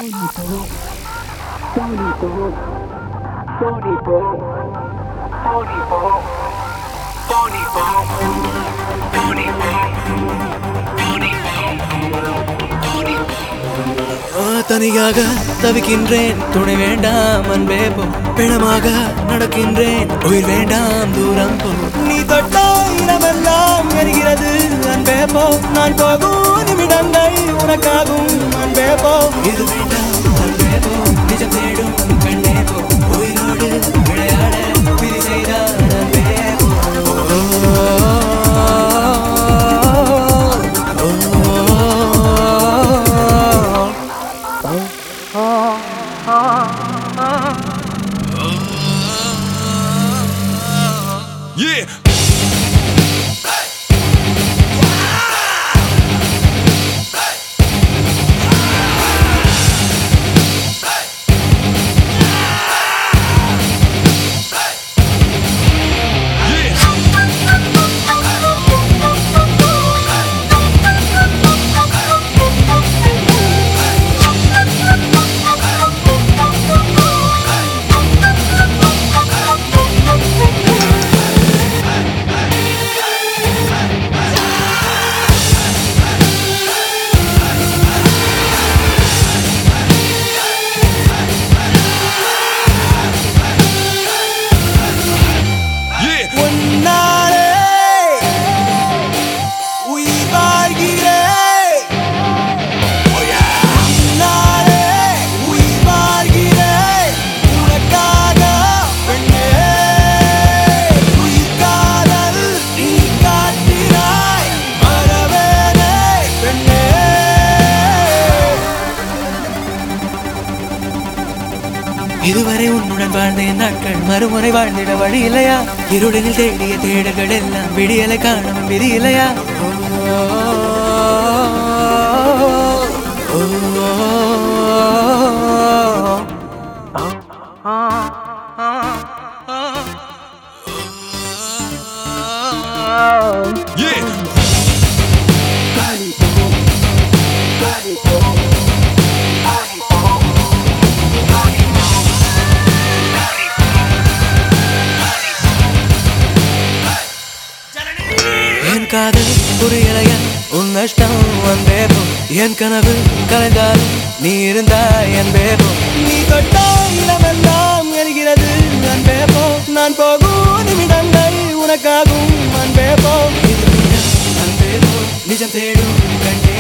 ஆ, தனியாக தவிக்கின்றேன் துணை வேண்டாம் அன்பே போ பிணமாக நடக்கின்றேன் உயிர் வேண்டாம் தூரம் போ நீ தொட்டா இடமெல்லாம் எரிகிறது அன்பே போ நான் போகும் நிமிடங்கள் உனக்காகும் அன்பே போ இது வேண்டாம் அன்பே போ நிஜம் தேடும் கண்ணே போ உயிரோடு விளையாட விதி செய்தார் அன்பே போ Yeah. Yeah. உன்னாலே உயிர் வாழ்கிறேன். உன்னாலே உயிர் வாழ்கிறேன். உனக்காக பெண்ணே. உயிர் காதல் நீ காட்டினாய். மறவேனே பெண்ணே. இதுவரை உன்னுடன் வாழ்ந்த என் நாட்கள் மறுமுறை வாழ்ந்திட வழி இல்லையா இருடனில் தேடிய தேடல்கள் எல்லாம் விடியலை காணவும் விதி இல்லையா Yeah. என் காதல் புரியலையா உன் நஷ்டம் உன் பேபம் என் கனவு கலைந்தாலும் நீ இருந்தாய் என் பேபம் நீ தொட்டா இளமெல்லாம் எரிகிறது அன் பேபோ நான் போகும் நிமிடங்கள் உனக்காகும் அன் பேபோ அன் பேபோ நிஜம் தேடும் கண்டே